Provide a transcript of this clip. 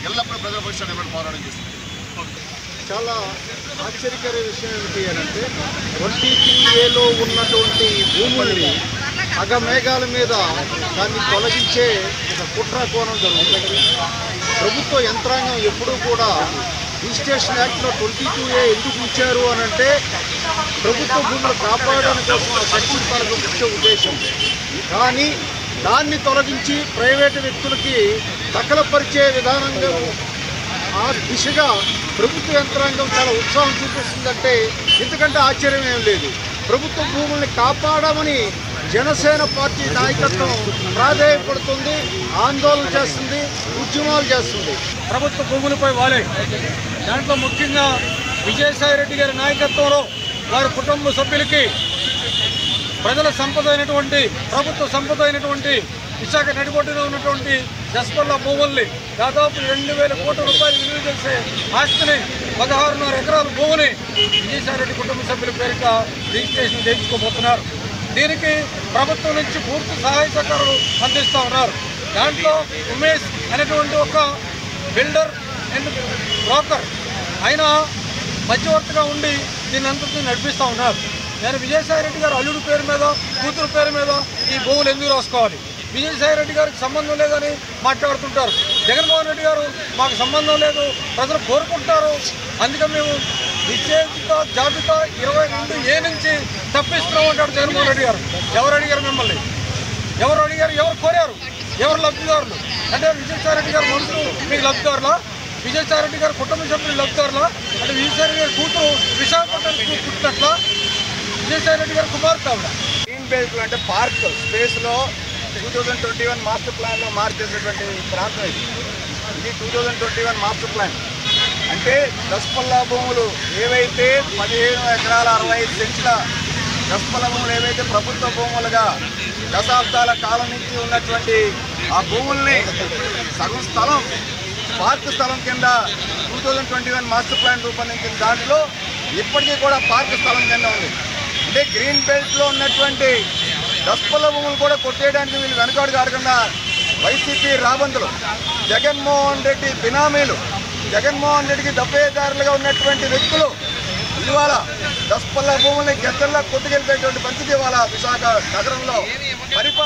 ఎల్లప్పుడూ ప్రజల భవిష్యత్తు నిలబడి పోరాటం చేస్తుంది చాలా ఆశ్చర్యకర విషయం ఏమిటి అని అంటే ట్వంటీ ఏలో ఉన్నటువంటి భూముల్ని అగమేఘాల మీద దాన్ని తొలగించే ఒక కుట్ర కోణం జరుగుతుంది ప్రభుత్వ యంత్రాంగం ఎప్పుడూ కూడా రిజిస్ట్రేషన్ యాక్ట్లో ట్వంటీ టూ ఏ ఎందుకు ఇచ్చారు అని అంటే ప్రభుత్వ భూములు కాపాడడానికి కోసం ఆ సెక్షన్ తనకు ముఖ్య ఉద్దేశం కానీ దాన్ని తొలగించి ప్రైవేటు వ్యక్తులకి దఖలపరిచే విధానంగా ఆ దిశగా ప్రభుత్వ యంత్రాంగం చాలా ఉత్సాహం చూపిస్తుందంటే ఇంతకంటే ఆశ్చర్యం ఏం లేదు ప్రభుత్వ భూముల్ని కాపాడమని జనసేన పార్టీ నాయకత్వం ప్రాధాయపడుతుంది ఆందోళన చేస్తుంది ఉద్యమాలు చేస్తుంది ప్రభుత్వ భూములపై వాలే దాంట్లో ముఖ్యంగా విజయసాయి రెడ్డి గారి నాయకత్వంలో వారి కుటుంబ సభ్యులకి ప్రజల సంపద అయినటువంటి ప్రభుత్వ సంపద అయినటువంటి విశాఖ నడిబొడ్డులో ఉన్నటువంటి దశపల్ల భూముల్ని దాదాపు రెండు వేల కోట్ల రూపాయలు విలువ చేసే ఆస్తిని పదహారున్నర ఎకరాల భూమిని విజయసాయి రెడ్డి కుటుంబ సభ్యుల పేరిట రిజిస్ట్రేషన్ చేయించుకోబోతున్నారు దీనికి ప్రభుత్వం నుంచి పూర్తి సహాయ సహకారాలు అందిస్తూ ఉన్నారు దాంట్లో ఉమేష్ అనేటువంటి ఒక బిల్డర్ అండ్ బ్రోకర్ ఆయన మధ్యవర్తిగా ఉండి దీన్ని అంతటిని నడిపిస్తూ ఉన్నారు నేను విజయసాయి రెడ్డి గారు అల్లుడి పేరు మీద కూతురు పేరు మీద ఈ భూములు ఎందుకు రాసుకోవాలి విజయసాయి రెడ్డి గారికి సంబంధం లేదని మాట్లాడుతుంటారు జగన్మోహన్ రెడ్డి గారు మాకు సంబంధం లేదు ప్రజలు కోరుకుంటారు అందుకే మేము నిషేధిత జాబితా ఇరవై రెండు ఏ నుంచి తప్పిస్తున్నాం అంటాడు జగన్మోహన్ రెడ్డి గారు ఎవరు అడిగారు మిమ్మల్ని ఎవరు అడిగారు ఎవరు కోరారు ఎవరు లబ్ధిదారులు అంటే విజయసాయి రెడ్డి గారు మనుషులు మీకు లబ్ధిదారులా విజయసాయి రెడ్డి గారు కుటుంబ సభ్యులు లబ్ధిదారులా అంటే విజయసాయి రెడ్డి గారి కూతురు విశాఖపట్నం పుట్టినట్ల విజయసాయి రెడ్డి గారు కుమార్తె ఆవిడ గ్రీన్ బెల్ట్ అంటే పార్క్ స్పేస్లో two thousand twenty one master ప్లాన్లో మార్చేసేటువంటి ప్రాంతం ఇది ఇది two thousand twenty one master plan అంటే దస్పల్లా భూములు ఏవైతే పదిహేను ఎకరాల అరవై ఐదు సెంట్ల దస్పల్ల భూములు ఏవైతే ప్రభుత్వ భూములుగా దశాబ్దాల కాలం నుంచి ఉన్నటువంటి ఆ భూముల్ని సగం స్థలం పార్క్ స్థలం కింద two thousand twenty one master plan రూపొందించిన దాంట్లో ఇప్పటికీ కూడా పార్క్ స్థలం కింద ఉంది అంటే గ్రీన్ బెల్ట్లో ఉన్నటువంటి దస్పల్ల భూములు కూడా కొట్టేయడానికి వీళ్ళు వెనకాడు కాకుండా వైసీపీ రాబందులు జగన్మోహన్ రెడ్డి బినామీలు జగన్మోహన్ రెడ్డికి దబ్బేదారులుగా ఉన్నటువంటి వ్యక్తులు ఇవాళ దస్పల్ల భూముల్ని గద్దల్లా కొట్టుకెళ్ళిపోయేటువంటి పరిస్థితి ఇవాళ విశాఖ నగరంలో పరిపాలన